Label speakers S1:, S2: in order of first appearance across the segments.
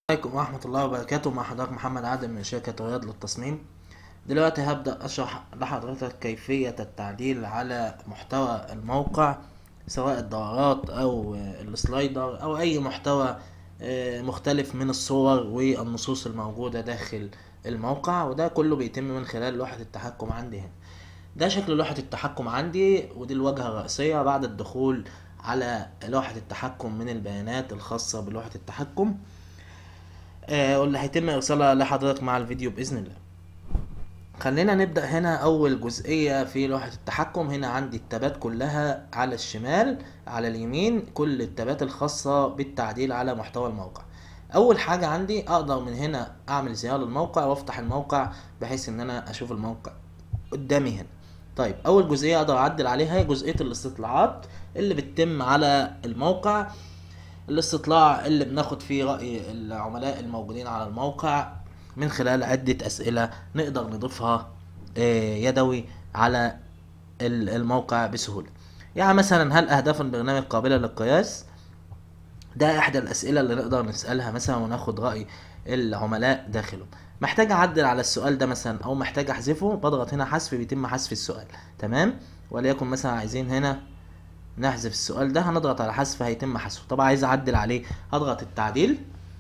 S1: عليكم ورحمة الله وبركاته مع حضرتك محمد عادل من شركة رياض للتصميم دلوقتي هبدأ أشرح لحضرتك كيفية التعديل على محتوى الموقع سواء الدورات أو السلايدر أو أي محتوى آه، مختلف من الصور والنصوص الموجودة داخل الموقع وده كله بيتم من خلال لوحة التحكم عندي هنا ده شكل لوحة التحكم عندي ودي الواجهة الرئيسية بعد الدخول على لوحة التحكم من البيانات الخاصة بلوحة التحكم آه، واللي هيتم ارسالها لحضرتك مع الفيديو باذن الله خلينا نبدا هنا اول جزئيه في لوحه التحكم هنا عندي التابات كلها على الشمال على اليمين كل التابات الخاصه بالتعديل على محتوى الموقع اول حاجه عندي اقدر من هنا اعمل زياره للموقع وافتح الموقع بحيث ان انا اشوف الموقع قدامي هنا طيب اول جزئيه اقدر اعدل عليها هي جزئيه الاستطلاعات اللي بتتم على الموقع الاستطلاع اللي بناخد فيه رأي العملاء الموجودين على الموقع من خلال عدة أسئلة نقدر نضيفها آه، يدوي على ال- الموقع بسهولة يعني مثلا هل أهداف البرنامج قابلة للقياس ده إحدى الأسئلة اللي نقدر نسألها مثلا وناخد رأي العملاء داخله محتاج أعدل على السؤال ده مثلا أو محتاج أحذفه بضغط هنا حذف بيتم حذف السؤال تمام وليكن مثلا عايزين هنا نحذف السؤال ده هنضغط على حذف هيتم حذفه طبعا عايز اعدل عليه هضغط التعديل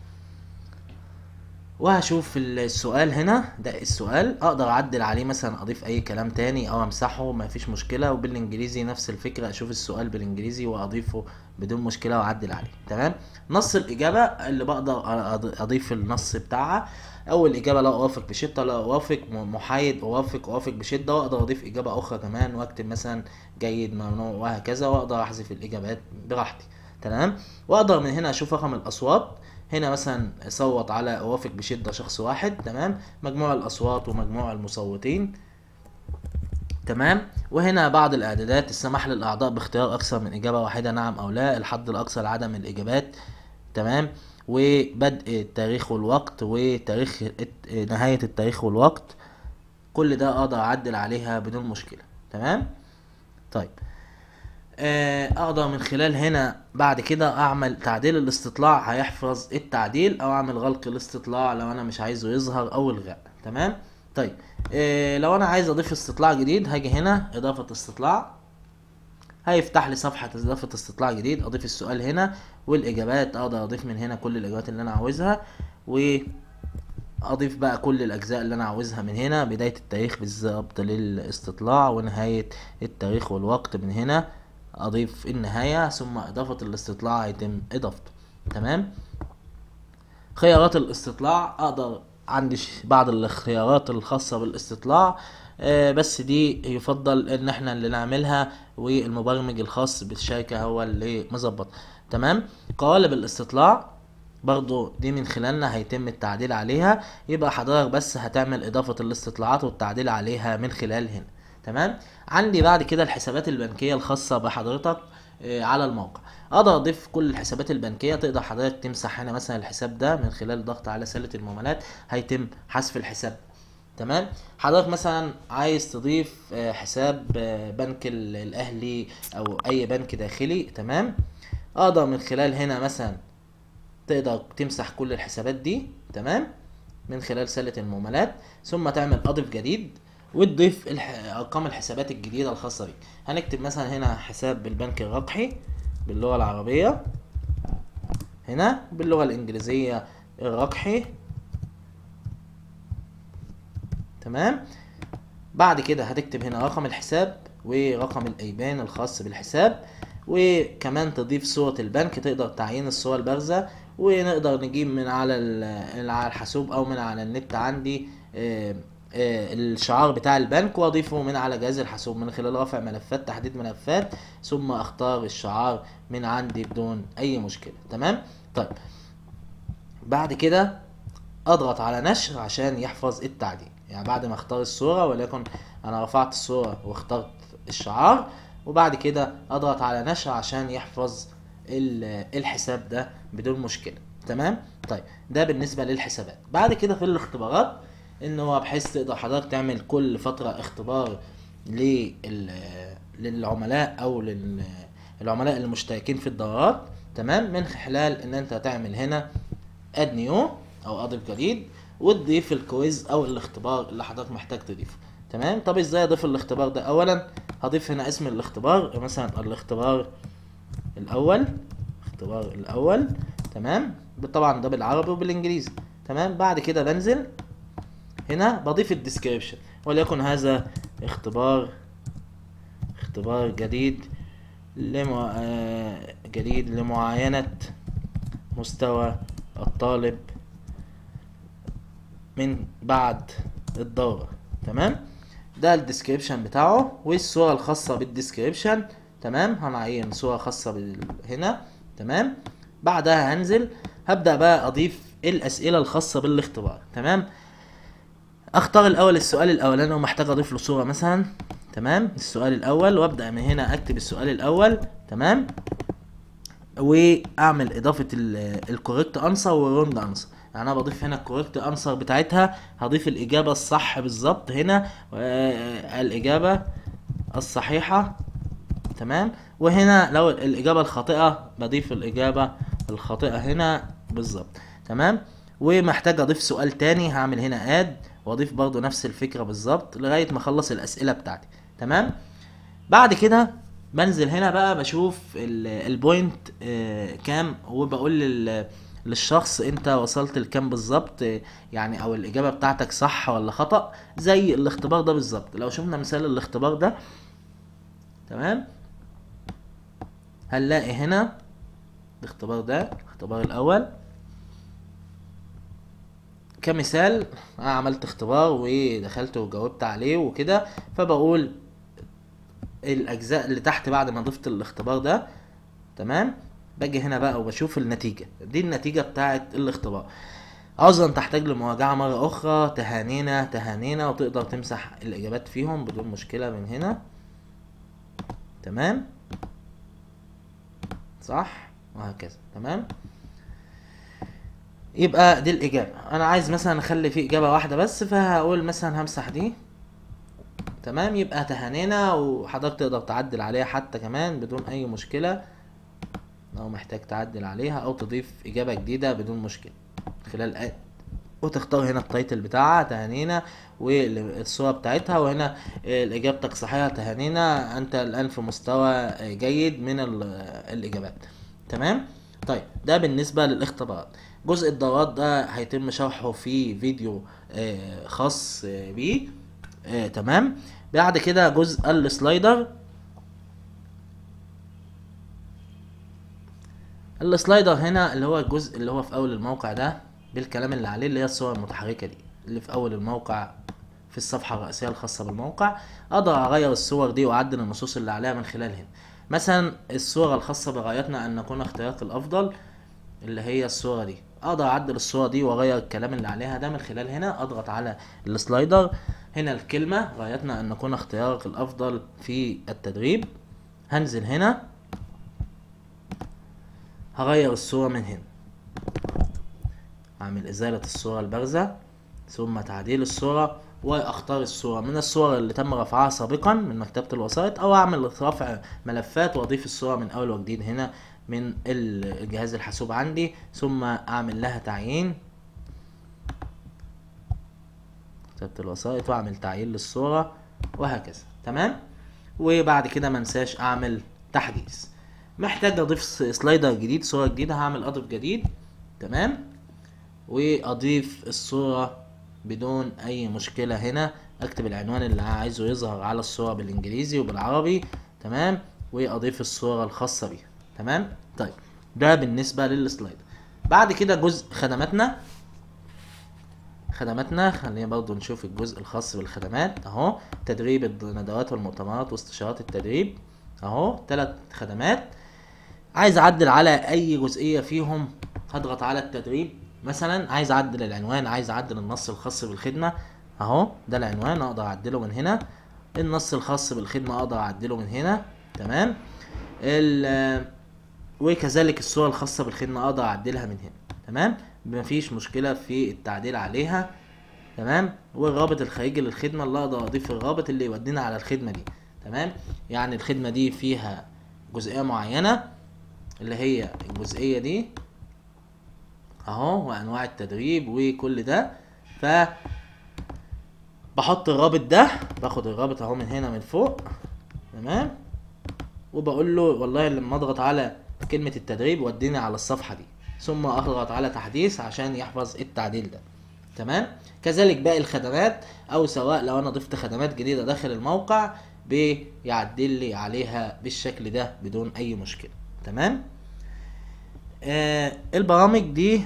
S1: وهشوف السؤال هنا ده السؤال اقدر اعدل عليه مثلا اضيف اي كلام تاني او امسحه ما فيش مشكله وبالانجليزي نفس الفكره اشوف السؤال بالانجليزي واضيفه بدون مشكله واعدل عليه تمام نص الاجابه اللي بقدر أض- اضيف النص بتاعها اول اجابه لا اوافق بشده لا اوافق م- محايد اوافق اوافق بشده واقدر اضيف اجابه اخرى كمان واكتب مثلا جيد ممنوع وهكذا واقدر احذف الاجابات براحتي تمام واقدر من هنا اشوف رقم الاصوات هنا مثلا صوت على اوافق بشده شخص واحد تمام مجموع الاصوات ومجموع المصوتين تمام وهنا بعض الاعدادات السماح للاعضاء باختيار اكثر من اجابه واحده نعم او لا الحد الاقصى لعدم الاجابات تمام وبدء التاريخ والوقت وتاريخ الت- نهايه التاريخ والوقت كل ده اقدر اعدل عليها بدون مشكله تمام طيب آه، اقدر من خلال هنا بعد كده اعمل تعديل الاستطلاع هيحفظ التعديل او اعمل غلق الاستطلاع لو انا مش عايزه يظهر او الغاء تمام طيب آه، لو انا عايز اضيف استطلاع جديد هاجي هنا اضافة استطلاع هيفتح لي صفحة اضافة استطلاع جديد اضيف السؤال هنا والاجابات اقدر اضيف من هنا كل الاجابات اللي انا عاوزها و اضيف بقى كل الاجزاء اللي انا عاوزها من هنا بداية التاريخ بالظبط للاستطلاع ونهاية التاريخ والوقت من هنا اضيف النهاية ثم اضافة الاستطلاع هيتم اضافته تمام خيارات الاستطلاع اقدر عندي ش- بعض الخيارات الخاصة بالاستطلاع آه، بس دي يفضل ان احنا اللي نعملها والمبرمج الخاص بالشركة هو اللي مظبط تمام قوالب الاستطلاع برضو دي من خلالنا هيتم التعديل عليها يبقى حضرتك بس هتعمل اضافة الاستطلاعات والتعديل عليها من خلال هنا تمام عندي بعد كده الحسابات البنكية الخاصة بحضرتك آه، على الموقع اقدر اضيف كل الحسابات البنكية تقدر حضرتك تمسح هنا مثلا الحساب ده من خلال ضغط على سلة المعاملات هيتم حذف الحساب تمام حضرتك مثلا عايز تضيف آه، حساب آه، بنك ال- الاهلي او اي بنك داخلي تمام اقدر من خلال هنا مثلا تقدر تمسح كل الحسابات دي تمام من خلال سلة المعاملات ثم تعمل اضف جديد وتضيف الح... ارقام الحسابات الجديدة الخاصة بيك هنكتب مثلا هنا حساب بالبنك الرقحي باللغة العربية هنا باللغة الانجليزية الرقحي تمام بعد كده هتكتب هنا رقم الحساب ورقم الايبان الخاص بالحساب وكمان تضيف صورة البنك تقدر تعيين الصورة البارزة ونقدر نجيب من على ال- على الحاسوب او من على النت عندي آه، آه، الشعار بتاع البنك واضيفه من على جهاز الحاسوب من خلال رفع ملفات تحديد ملفات ثم اختار الشعار من عندي بدون اي مشكلة تمام طيب بعد كده اضغط على نشر عشان يحفظ التعديل يعني بعد ما اختار الصورة وليكن انا رفعت الصورة واخترت الشعار وبعد كده اضغط على نشر عشان يحفظ ال- الحساب ده بدون مشكلة تمام طيب ده بالنسبة للحسابات بعد كده في الاختبارات ان هو بحيث تقدر حضرتك تعمل كل فترة اختبار لل للعملاء او للعملاء المشتركين في الدورات تمام من خلال ان انت تعمل هنا اد نيو او اضيف جديد وتضيف الكويز او الاختبار اللي حضرتك محتاج تضيفه تمام طب ازاي اضيف الاختبار ده اولا هضيف هنا اسم الاختبار مثلا الاختبار الاول اختبار الاول تمام طبعا ده بالعربي وبالانجليزي تمام بعد كده بنزل هنا بضيف الديسكريبشن وليكن هذا اختبار اختبار جديد لمع... آه، جديد لمعاينة مستوى الطالب من بعد الدورة تمام ده الديسكريبشن بتاعه والصورة الخاصة بالديسكريبشن تمام هنعين صورة خاصة بال... هنا تمام بعدها هنزل هبدأ بقى أضيف الأسئلة الخاصة بالاختبار تمام اختار الاول السؤال الاولاني ومحتاج اضيف له صوره مثلا تمام السؤال الاول وابدا من هنا اكتب السؤال الاول تمام واعمل اضافه الكوريكت انسر والرونج انسر يعني انا بضيف هنا الكوريكت انسر بتاعتها هضيف الاجابه الصح بالظبط هنا آه، الاجابه الصحيحه تمام وهنا لو الاجابه الخاطئه بضيف الاجابه الخاطئه هنا بالظبط تمام ومحتاج اضيف سؤال تاني هعمل هنا اد واضيف برضو نفس الفكره بالظبط لغايه ما اخلص الاسئله بتاعتي تمام بعد كده بنزل هنا بقى بشوف ال- البوينت آه، كام وبقول لل للشخص انت وصلت لكام بالظبط آه، يعني او الاجابه بتاعتك صح ولا خطا زي الاختبار ده بالظبط لو شفنا مثال الاختبار ده تمام هنلاقي هنا الاختبار ده الاختبار الاول كمثال انا عملت اختبار ودخلت وجاوبت عليه وكده فبقول الاجزاء اللي تحت بعد ما ضفت الاختبار ده تمام باجي هنا بقى وبشوف النتيجة دي النتيجة بتاعت الاختبار عذرا تحتاج لمراجعة مرة أخرى تهانينا تهانينا وتقدر تمسح الإجابات فيهم بدون مشكلة من هنا تمام صح وهكذا تمام يبقى دي الإجابة أنا عايز مثلا أخلي فيه إجابة واحدة بس فهقول مثلا همسح دي تمام يبقى تهانينا وحضرتك تقدر تعدل عليها حتى كمان بدون أي مشكلة لو محتاج تعدل عليها أو تضيف إجابة جديدة بدون مشكلة خلال آد وتختار هنا التايتل بتاعها تهانينا والصورة بتاعتها وهنا آه، إجابتك صحيحة تهانينا أنت الآن في مستوى آه، جيد من ال- الإجابات تمام طيب ده بالنسبة للاختبارات جزء الدورات ده هيتم شرحه في فيديو آه، خاص آه، بيه آه، تمام بعد كده جزء السلايدر السلايدر هنا اللي هو الجزء اللي هو في اول الموقع ده بالكلام اللي عليه اللي هي الصور المتحركه دي اللي في اول الموقع في الصفحه الرئيسيه الخاصه بالموقع اقدر اغير الصور دي واعدل النصوص اللي عليها من خلال هنا مثلا الصوره الخاصه بغايتنا ان نكون اختيارك الافضل اللي هي الصوره دي اقدر اعدل الصوره دي واغير الكلام اللي عليها ده من خلال هنا اضغط على السلايدر هنا الكلمه غايتنا ان نكون اختيارك الافضل في التدريب هنزل هنا هغير الصورة من هنا اعمل ازالة الصورة البارزة ثم تعديل الصورة واختار الصورة من الصور اللي تم رفعها سابقا من مكتبة الوسائط او اعمل رفع ملفات واضيف الصورة من اول وجديد هنا من ال- الجهاز الحاسوب عندي ثم اعمل لها تعيين مكتبة الوسائط واعمل تعيين للصورة وهكذا تمام وبعد كده منساش اعمل تحديث محتاج اضيف س- سلايدر جديد صورة جديدة هعمل اضيف جديد تمام واضيف الصورة بدون اي مشكلة هنا اكتب العنوان اللي عايزه يظهر على الصورة بالانجليزي وبالعربي تمام واضيف الصورة الخاصة بيها تمام طيب ده بالنسبة للسلايدر بعد كده جزء خدماتنا خدماتنا خلينا برضو نشوف الجزء الخاص بالخدمات اهو تدريب الندوات والمؤتمرات واستشارات التدريب اهو ثلاث خدمات عايز اعدل على اي جزئيه فيهم هضغط على التدريب مثلا عايز اعدل العنوان عايز اعدل النص الخاص بالخدمه اهو ده العنوان اقدر اعدله من هنا النص الخاص بالخدمه اقدر اعدله من هنا تمام ال وكذلك الصورة الخاصة بالخدمة اقدر اعدلها من هنا تمام مفيش مشكلة في التعديل عليها تمام والرابط الخارجي للخدمة اللي اقدر اضيف الرابط اللي يودينا على الخدمة دي تمام يعني الخدمة دي فيها جزئية معينة اللي هي الجزئية دي اهو وانواع التدريب وكل ده ف بحط الرابط ده باخد الرابط اهو من هنا من فوق تمام وبقول له والله لما اضغط على كلمة التدريب وديني على الصفحة دي ثم اضغط على تحديث عشان يحفظ التعديل ده تمام كذلك باقي الخدمات او سواء لو انا ضفت خدمات جديدة داخل الموقع بيعدل لي عليها بالشكل ده بدون اي مشكلة تمام آه البرامج دي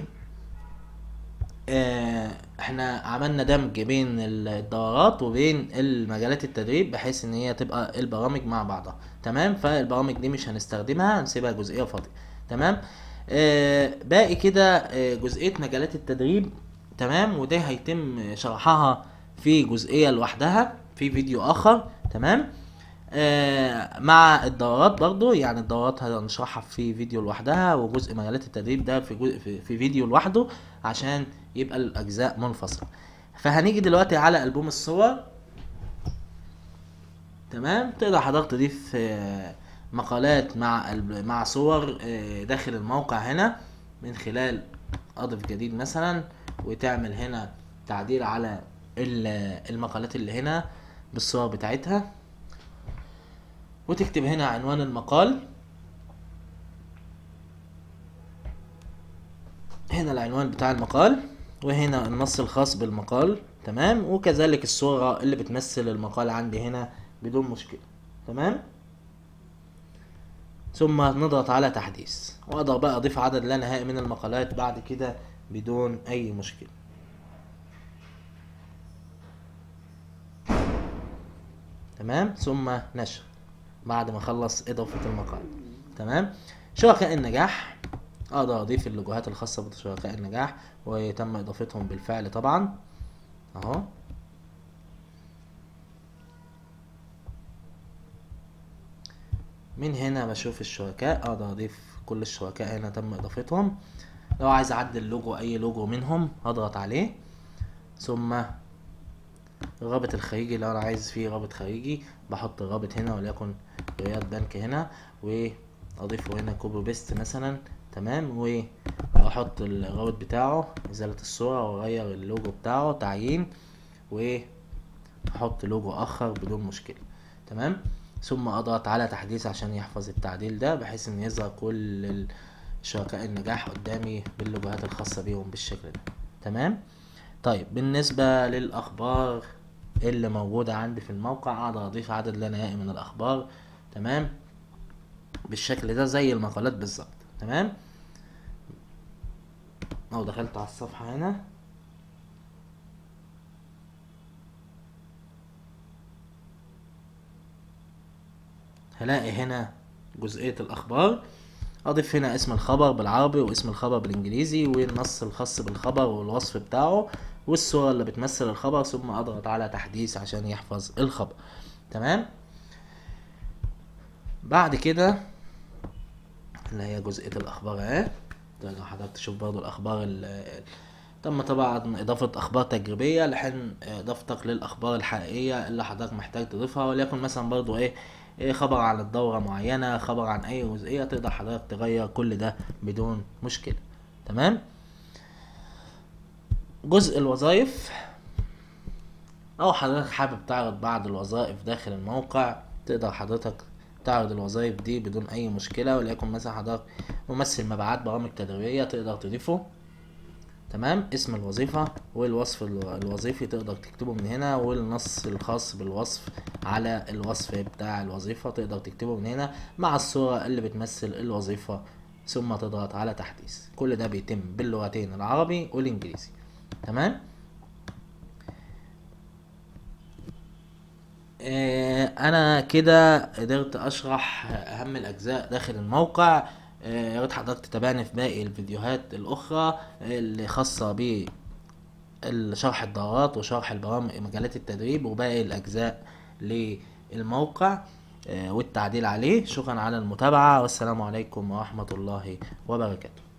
S1: آه احنا عملنا دمج بين الدورات وبين المجالات التدريب بحيث ان هي تبقى البرامج مع بعضها تمام فالبرامج دي مش هنستخدمها هنسيبها جزئيه فاضيه تمام آه باقي كده آه جزئيه مجالات التدريب تمام وده هيتم شرحها في جزئيه لوحدها في فيديو اخر تمام آه مع الدورات برضو يعني الدورات هنشرحها في فيديو لوحدها وجزء مجالات التدريب ده في, جزء في, في فيديو لوحده عشان يبقى الاجزاء منفصله فهنيجي دلوقتي على البوم الصور تمام تقدر حضرتك تضيف آه مقالات مع مع صور آه داخل الموقع هنا من خلال اضف جديد مثلا وتعمل هنا تعديل على المقالات اللي هنا بالصور بتاعتها وتكتب هنا عنوان المقال هنا العنوان بتاع المقال وهنا النص الخاص بالمقال تمام وكذلك الصورة اللي بتمثل المقال عندي هنا بدون مشكلة تمام ثم نضغط على تحديث واقدر بقى اضيف عدد لا نهائي من المقالات بعد كده بدون اي مشكلة تمام ثم نشر بعد ما اخلص اضافة المقال تمام شركاء النجاح اقدر اضيف اللوجوهات الخاصة بشركاء النجاح ويتم اضافتهم بالفعل طبعا اهو من هنا بشوف الشركاء اقدر اضيف كل الشركاء هنا تم اضافتهم لو عايز اعدل لوجو اي لوجو منهم هضغط عليه ثم الرابط الخارجي لو انا عايز فيه رابط خارجي بحط الرابط هنا وليكن رياض بنك هنا واضيفه هنا كوبي بيست مثلا تمام واحط الرابط بتاعه ازالة الصورة واغير اللوجو بتاعه تعيين واحط لوجو اخر بدون مشكلة تمام ثم اضغط على تحديث عشان يحفظ التعديل ده بحيث ان يظهر كل شركاء النجاح قدامي باللوجوهات الخاصة بيهم بالشكل ده تمام طيب بالنسبة للأخبار اللي موجودة عندي في الموقع أقدر أضيف عدد لا نهائي من الأخبار تمام بالشكل ده زي المقالات بالظبط تمام لو دخلت على الصفحة هنا هلاقي هنا جزئية الأخبار أضيف هنا اسم الخبر بالعربي واسم الخبر بالإنجليزي والنص الخاص بالخبر والوصف بتاعه والصورة اللي بتمثل الخبر ثم أضغط على تحديث عشان يحفظ الخبر تمام بعد كده اللي هي جزئية الأخبار اهي تقدر حضرتك تشوف برضو الأخبار ال تم طبعا إضافة أخبار تجريبية لحين إضافتك للأخبار الحقيقية اللي حضرتك محتاج تضيفها وليكن مثلا برضو إيه إيه خبر عن الدورة معينة خبر عن أي جزئية تقدر حضرتك تغير كل ده بدون مشكلة تمام جزء الوظائف أو حضرتك حابب تعرض بعض الوظائف داخل الموقع تقدر حضرتك تعرض الوظائف دي بدون أي مشكلة وليكن مثلا حضرتك ممثل مبيعات برامج تدريبية تقدر تضيفه تمام اسم الوظيفة والوصف الوظيفي تقدر تكتبه من هنا والنص الخاص بالوصف على الوصف بتاع الوظيفة تقدر تكتبه من هنا مع الصورة اللي بتمثل الوظيفة ثم تضغط على تحديث كل ده بيتم باللغتين العربي والانجليزي تمام آه انا كده قدرت اشرح اهم الاجزاء داخل الموقع يا ريت حضرتك تتابعني في باقي الفيديوهات الاخرى اللي خاصه ب شرح الدورات وشرح البرامج مجالات التدريب وباقي الاجزاء للموقع والتعديل عليه شكرا على المتابعه والسلام عليكم ورحمه الله وبركاته